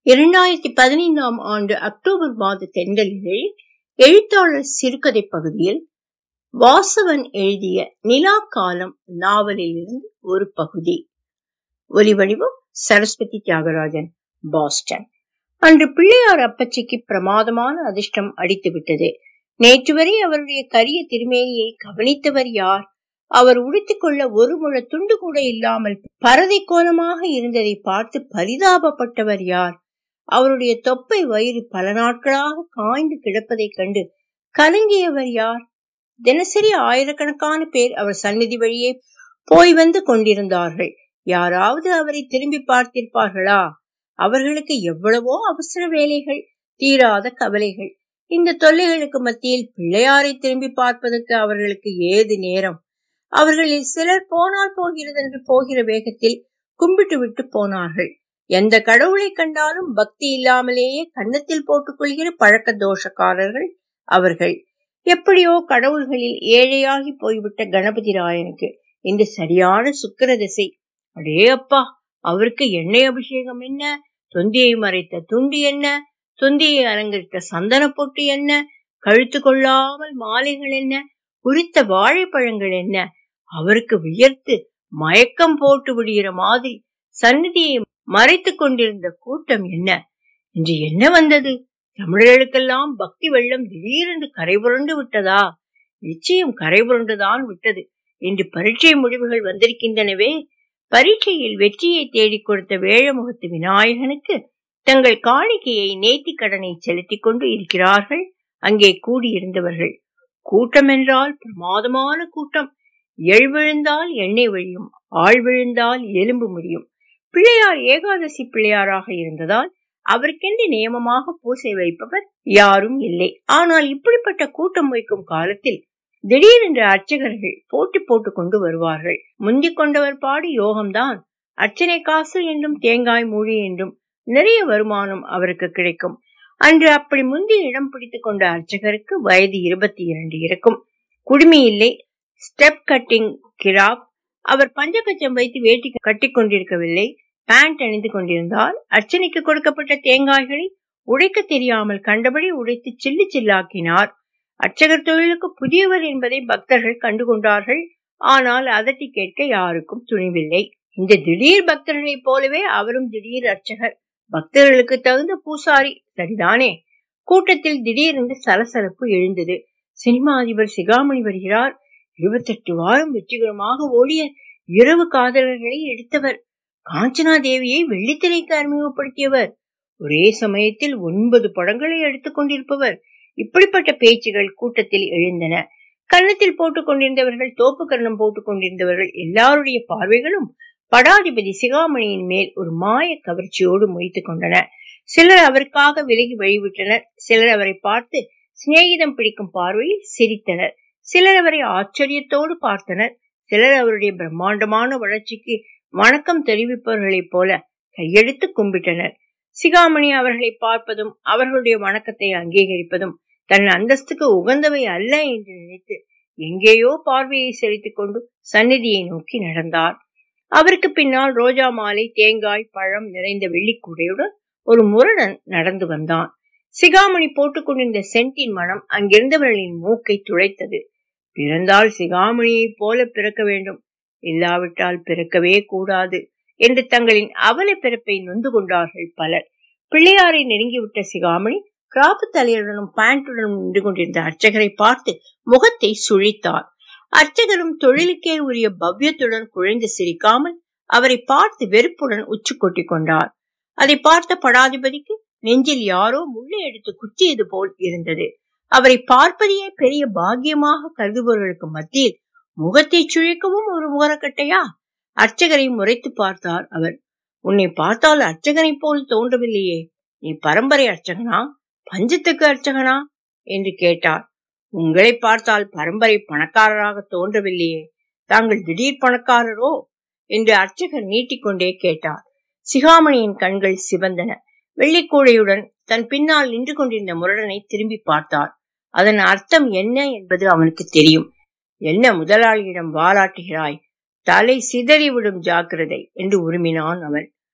இரண்டாயிரத்தி பதினைந்தாம் ஆண்டு அக்டோபர் மாத தென்றலில் எழுத்தாளர் சிறுகதை பகுதியில் வாசவன் எழுதிய நிலா காலம் நாவலில் இருந்து ஒரு பகுதி ஒலிவடிவம் சரஸ்வதி தியாகராஜன் பாஸ்டன் அன்று பிள்ளையார் அப்பச்சிக்கு பிரமாதமான அதிர்ஷ்டம் அடித்துவிட்டது நேற்று வரை அவருடைய கரிய திருமேனியை கவனித்தவர் யார் அவர் உடுத்திக் கொள்ள ஒரு முழ துண்டு கூட இல்லாமல் பரதை கோலமாக இருந்ததை பார்த்து பரிதாபப்பட்டவர் யார் அவருடைய தொப்பை வயிறு பல நாட்களாக காய்ந்து கிடப்பதைக் கண்டு கலங்கியவர் யார் தினசரி ஆயிரக்கணக்கான பேர் அவர் சந்நிதி வழியே போய் வந்து கொண்டிருந்தார்கள் யாராவது அவரை திரும்பி பார்த்திருப்பார்களா அவர்களுக்கு எவ்வளவோ அவசர வேலைகள் தீராத கவலைகள் இந்த தொல்லைகளுக்கு மத்தியில் பிள்ளையாரை திரும்பி பார்ப்பதற்கு அவர்களுக்கு ஏது நேரம் அவர்களில் சிலர் போனால் போகிறது என்று போகிற வேகத்தில் கும்பிட்டு விட்டு போனார்கள் எந்த கடவுளை கண்டாலும் பக்தி இல்லாமலேயே கன்னத்தில் போட்டுக் கொள்கிற பழக்க தோஷக்காரர்கள் அவர்கள் எப்படியோ கடவுள்களில் ஏழையாகி போய்விட்ட கணபதி ராயனுக்கு இந்த சரியான சுக்கர திசை அடே அப்பா அவருக்கு எண்ணெய் அபிஷேகம் என்ன தொந்தியை மறைத்த துண்டு என்ன தொந்தியை அலங்கரித்த சந்தன பொட்டு என்ன கழுத்து கொள்ளாமல் மாலைகள் என்ன குறித்த வாழைப்பழங்கள் என்ன அவருக்கு வியர்த்து மயக்கம் போட்டு விடுகிற மாதிரி சந்நிதியை மறைத்து கொண்டிருந்த கூட்டம் என்ன இன்று என்ன வந்தது தமிழர்களுக்கெல்லாம் பக்தி வெள்ளம் திடீரென்று கரைபுரண்டு விட்டதா நிச்சயம் கரைபுரண்டுதான் விட்டது இன்று பரீட்சை முடிவுகள் வந்திருக்கின்றனவே பரீட்சையில் வெற்றியை தேடிக் கொடுத்த வேழமுகத்து விநாயகனுக்கு தங்கள் காணிக்கையை நேர்த்தி கடனை செலுத்திக் கொண்டு இருக்கிறார்கள் அங்கே கூடியிருந்தவர்கள் கூட்டம் என்றால் பிரமாதமான கூட்டம் எள் விழுந்தால் எண்ணெய் வழியும் ஆள் விழுந்தால் எலும்பு முடியும் பிள்ளையார் ஏகாதசி பிள்ளையாராக இருந்ததால் அவருக்கென்று நியமமாக பூசை வைப்பவர் யாரும் இல்லை ஆனால் இப்படிப்பட்ட கூட்டம் வைக்கும் காலத்தில் திடீரென்று அர்ச்சகர்கள் போட்டி போட்டுக் கொண்டு வருவார்கள் முந்திக் கொண்டவர் பாடு யோகம்தான் அர்ச்சனை காசு என்றும் தேங்காய் மூழி என்றும் நிறைய வருமானம் அவருக்கு கிடைக்கும் அன்று அப்படி முந்தி இடம் பிடித்துக் கொண்ட அர்ச்சகருக்கு வயது இருபத்தி இரண்டு இருக்கும் குடுமி இல்லை ஸ்டெப் கட்டிங் கிராப் அவர் பஞ்சகச்சம் வைத்து வேட்டி கட்டிக் கொண்டிருக்கவில்லை பேண்ட் அணிந்து கொண்டிருந்தால் அர்ச்சனைக்கு கொடுக்கப்பட்ட தேங்காய்களை உடைக்க தெரியாமல் கண்டபடி உடைத்து சில்லு சில்லாக்கினார் அர்ச்சகர் தொழிலுக்கு புதியவர் என்பதை பக்தர்கள் கண்டுகொண்டார்கள் ஆனால் அதட்டி கேட்க யாருக்கும் துணிவில்லை இந்த திடீர் பக்தர்களைப் போலவே அவரும் திடீர் அர்ச்சகர் பக்தர்களுக்கு தகுந்த பூசாரி சரிதானே கூட்டத்தில் திடீரென்று சலசலப்பு எழுந்தது சினிமா அதிபர் சிகாமணி வருகிறார் இருபத்தெட்டு வாரம் வெற்றிகரமாக ஓடிய இரவு காதலர்களை எடுத்தவர் காஞ்சனா தேவியை வெள்ளித்திரைக்கு அறிமுகப்படுத்தியவர் ஒரே சமயத்தில் ஒன்பது படங்களை எடுத்துக் கொண்டிருப்பவர் இப்படிப்பட்ட பேச்சுகள் கூட்டத்தில் எழுந்தன கன்னத்தில் போட்டுக் கொண்டிருந்தவர்கள் தோப்பு கர்ணம் போட்டுக் கொண்டிருந்தவர்கள் எல்லாருடைய பார்வைகளும் படாதிபதி சிகாமணியின் மேல் ஒரு மாய கவர்ச்சியோடு மொய்த்து கொண்டன சிலர் அவருக்காக விலகி வழிவிட்டனர் சிலர் அவரை பார்த்து சிநேகிதம் பிடிக்கும் பார்வையில் சிரித்தனர் சிலர் அவரை ஆச்சரியத்தோடு பார்த்தனர் சிலர் அவருடைய பிரம்மாண்டமான வளர்ச்சிக்கு வணக்கம் தெரிவிப்பவர்களைப் போல கையெடுத்து கும்பிட்டனர் சிகாமணி அவர்களை பார்ப்பதும் அவர்களுடைய வணக்கத்தை அங்கீகரிப்பதும் தன் அந்தஸ்துக்கு உகந்தவை அல்ல என்று நினைத்து எங்கேயோ பார்வையை செலுத்திக் கொண்டு சந்நிதியை நோக்கி நடந்தார் அவருக்கு பின்னால் ரோஜா மாலை தேங்காய் பழம் நிறைந்த வெள்ளிக்கூடையுடன் ஒரு முரடன் நடந்து வந்தான் சிகாமணி போட்டுக் கொண்டிருந்த சென்டின் மனம் அங்கிருந்தவர்களின் மூக்கை துளைத்தது பிறந்தால் சிகாமணியைப் போல பிறக்க வேண்டும் இல்லாவிட்டால் பிறக்கவே கூடாது என்று தங்களின் அவல பிறப்பை நொந்து கொண்டார்கள் பலர் பிள்ளையாரை நெருங்கிவிட்ட சிகாமணி கிராப்பு தலையுடனும் பேண்டுடனும் நின்று கொண்டிருந்த அர்ச்சகரை பார்த்து முகத்தை சுழித்தார் அர்ச்சகரும் தொழிலுக்கே உரிய பவ்யத்துடன் குழைந்து சிரிக்காமல் அவரை பார்த்து வெறுப்புடன் உச்சு கொட்டி கொண்டார் அதை பார்த்த படாதிபதிக்கு நெஞ்சில் யாரோ முள்ளை எடுத்து குத்தியது போல் இருந்தது அவரை பார்ப்பதையே பெரிய பாக்கியமாக கருதுபவர்களுக்கு மத்தியில் முகத்தை சுழிக்கவும் ஒரு முகரக்கட்டையா அர்ச்சகரை முறைத்து பார்த்தார் அவர் உன்னை பார்த்தால் அர்ச்சகனை போல் தோன்றவில்லையே நீ பரம்பரை அர்ச்சகனா பஞ்சத்துக்கு அர்ச்சகனா என்று கேட்டார் உங்களை பார்த்தால் பரம்பரை பணக்காரராக தோன்றவில்லையே தாங்கள் திடீர் பணக்காரரோ என்று அர்ச்சகர் நீட்டிக்கொண்டே கேட்டார் சிகாமணியின் கண்கள் சிவந்தன வெள்ளிக்கூடையுடன் தன் பின்னால் நின்று கொண்டிருந்த முரடனை திரும்பி பார்த்தார் அதன் அர்த்தம் என்ன என்பது அவனுக்கு தெரியும் என்ன முதலாளியிடம் வாலாட்டுகிறாய் தலை சிதறிவிடும் ஜாக்கிரதை என்று உருமினான் அவன்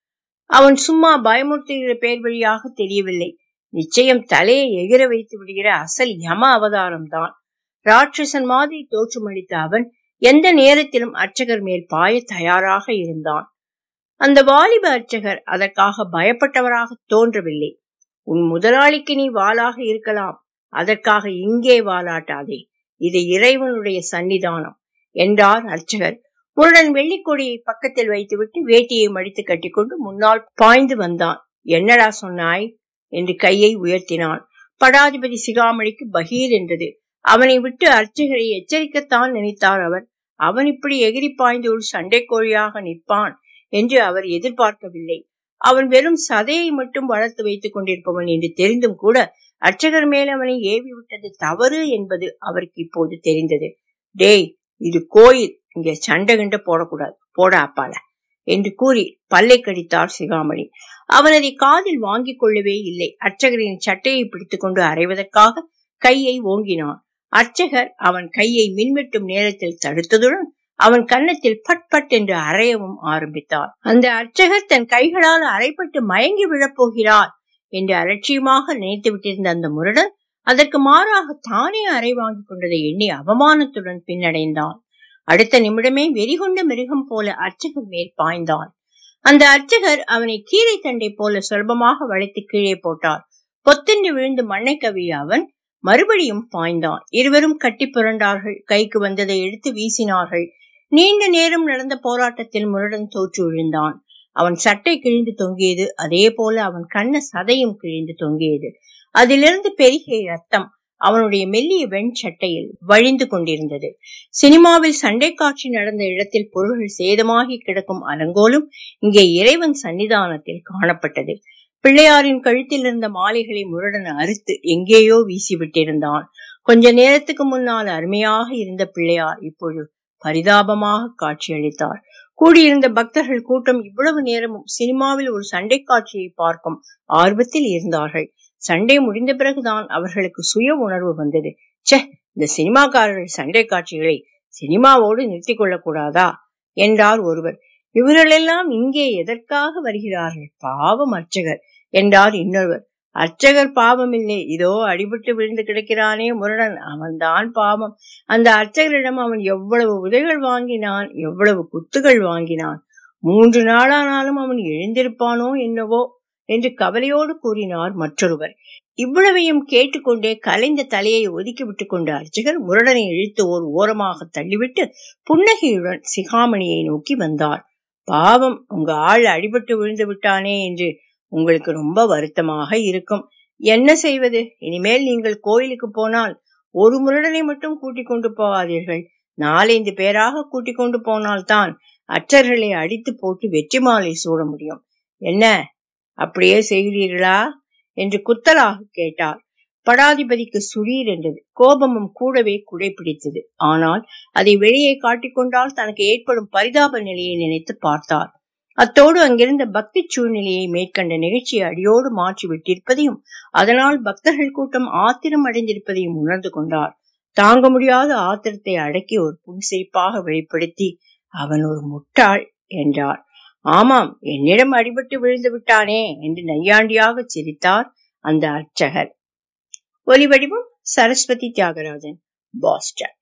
அவன் சும்மா பயமுறுத்துகிற பேர் வழியாக தெரியவில்லை நிச்சயம் தலையை எகிர வைத்து விடுகிற அசல் யம அவதாரம் தான் ராட்சசன் மாதிரி தோற்றமளித்த அவன் எந்த நேரத்திலும் அர்ச்சகர் மேல் பாய தயாராக இருந்தான் அந்த வாலிப அர்ச்சகர் அதற்காக பயப்பட்டவராக தோன்றவில்லை உன் முதலாளிக்கு நீ வாளாக இருக்கலாம் அதற்காக இங்கே வாலாட்டாதே இது இறைவனுடைய சன்னிதானம் என்றார் அர்ச்சகர் முருடன் வெள்ளிக்கொடியை பக்கத்தில் வைத்துவிட்டு வேட்டியை மடித்து கட்டிக்கொண்டு முன்னால் பாய்ந்து வந்தான் என்னடா சொன்னாய் என்று கையை உயர்த்தினான் படாதிபதி சிகாமணிக்கு பகீர் என்றது அவனை விட்டு அர்ச்சகரை எச்சரிக்கத்தான் நினைத்தார் அவர் அவன் இப்படி எகிரி பாய்ந்து ஒரு சண்டை கோழியாக நிற்பான் என்று அவர் எதிர்பார்க்கவில்லை அவன் வெறும் சதையை மட்டும் வளர்த்து வைத்துக் கொண்டிருப்பவன் என்று தெரிந்தும் கூட அர்ச்சகர் மேல் அவனை ஏவி விட்டது தவறு என்பது அவருக்கு இப்போது தெரிந்தது டேய் இது கோயில் இங்க சண்டை கண்ட போடக்கூடாது போட அப்பால என்று கூறி பல்லை கடித்தார் சிகாமணி அவன் அதை காதில் வாங்கிக் கொள்ளவே இல்லை அர்ச்சகரின் சட்டையை பிடித்துக் கொண்டு அறைவதற்காக கையை ஓங்கினான் அர்ச்சகர் அவன் கையை மின்வெட்டும் நேரத்தில் தடுத்ததுடன் அவன் கன்னத்தில் பட் பட் என்று அறையவும் ஆரம்பித்தார் அந்த அர்ச்சகர் தன் கைகளால் அரைப்பட்டு மயங்கி விழப்போகிறார் என்று அலட்சியமாக நினைத்து விட்டிருந்த அந்த முரடன் அதற்கு மாறாக தானே அறை வாங்கி கொண்டதை எண்ணி அவமானத்துடன் பின்னடைந்தான் அடுத்த நிமிடமே வெறிகொண்ட மிருகம் போல அர்ச்சகர் மேல் பாய்ந்தான் அந்த அர்ச்சகர் அவனை கீரை தண்டை போல சுலபமாக வளைத்து கீழே போட்டார் பொத்தென்று விழுந்து மண்ணை கவிய அவன் மறுபடியும் பாய்ந்தான் இருவரும் கட்டி புரண்டார்கள் கைக்கு வந்ததை எடுத்து வீசினார்கள் நீண்ட நேரம் நடந்த போராட்டத்தில் முரடன் தோற்று விழுந்தான் அவன் சட்டை கிழிந்து தொங்கியது அதே போல அவன் கண்ண சதையும் கிழிந்து தொங்கியது அதிலிருந்து பெருகிய ரத்தம் அவனுடைய மெல்லிய வெண் சட்டையில் வழிந்து கொண்டிருந்தது சினிமாவில் சண்டை காட்சி நடந்த இடத்தில் பொருள்கள் சேதமாகி கிடக்கும் அலங்கோலும் இங்கே இறைவன் சன்னிதானத்தில் காணப்பட்டது பிள்ளையாரின் கழுத்தில் இருந்த மாலைகளை முரடன் அறுத்து எங்கேயோ வீசிவிட்டிருந்தான் கொஞ்ச நேரத்துக்கு முன்னால் அருமையாக இருந்த பிள்ளையார் இப்பொழுது பரிதாபமாக காட்சியளித்தார் கூடியிருந்த பக்தர்கள் கூட்டம் இவ்வளவு நேரமும் சினிமாவில் ஒரு சண்டை காட்சியை பார்க்கும் ஆர்வத்தில் இருந்தார்கள் சண்டை முடிந்த பிறகுதான் அவர்களுக்கு சுய உணர்வு வந்தது சே இந்த சினிமாக்காரர்கள் சண்டை காட்சிகளை சினிமாவோடு நிறுத்திக் கொள்ளக்கூடாதா என்றார் ஒருவர் இவர்களெல்லாம் இங்கே எதற்காக வருகிறார்கள் பாவம் அர்ச்சகர் என்றார் இன்னொருவர் அர்ச்சகர் பாவம் இல்லை இதோ அடிபட்டு விழுந்து கிடக்கிறானே முரடன் அவன்தான் பாவம் அந்த அர்ச்சகரிடம் அவன் எவ்வளவு உதைகள் வாங்கினான் எவ்வளவு குத்துகள் வாங்கினான் மூன்று நாளானாலும் அவன் எழுந்திருப்பானோ என்னவோ என்று கவலையோடு கூறினார் மற்றொருவர் இவ்வளவையும் கேட்டுக்கொண்டே கலைந்த தலையை ஒதுக்கி விட்டுக் கொண்ட அர்ச்சகர் முரடனை இழுத்து ஓர் ஓரமாக தள்ளிவிட்டு புன்னகையுடன் சிகாமணியை நோக்கி வந்தார் பாவம் உங்க ஆள் அடிபட்டு விழுந்து விட்டானே என்று உங்களுக்கு ரொம்ப வருத்தமாக இருக்கும் என்ன செய்வது இனிமேல் நீங்கள் கோயிலுக்கு போனால் ஒரு முரடனை மட்டும் கூட்டிக் கொண்டு போகாதீர்கள் நாலைந்து பேராக கூட்டிக் கொண்டு போனால்தான் அற்றர்களை அடித்து போட்டு வெற்றி மாலை சூட முடியும் என்ன அப்படியே செய்கிறீர்களா என்று குத்தலாக கேட்டார் படாதிபதிக்கு சுடீர் என்றது கோபமும் கூடவே குடைப்பிடித்தது ஆனால் அதை வெளியே காட்டிக்கொண்டால் தனக்கு ஏற்படும் பரிதாப நிலையை நினைத்து பார்த்தார் அத்தோடு அங்கிருந்த பக்தி சூழ்நிலையை மேற்கண்ட நிகழ்ச்சியை அடியோடு மாற்றி விட்டிருப்பதையும் அதனால் பக்தர்கள் கூட்டம் ஆத்திரம் அடைந்திருப்பதையும் உணர்ந்து கொண்டார் தாங்க முடியாத ஆத்திரத்தை அடக்கி ஒரு புன்சிரிப்பாக வெளிப்படுத்தி அவன் ஒரு முட்டாள் என்றார் ஆமாம் என்னிடம் அடிபட்டு விழுந்து விட்டானே என்று நையாண்டியாக சிரித்தார் அந்த அர்ச்சகர் ஒலிவடிவம் சரஸ்வதி தியாகராஜன் பாஸ்டன்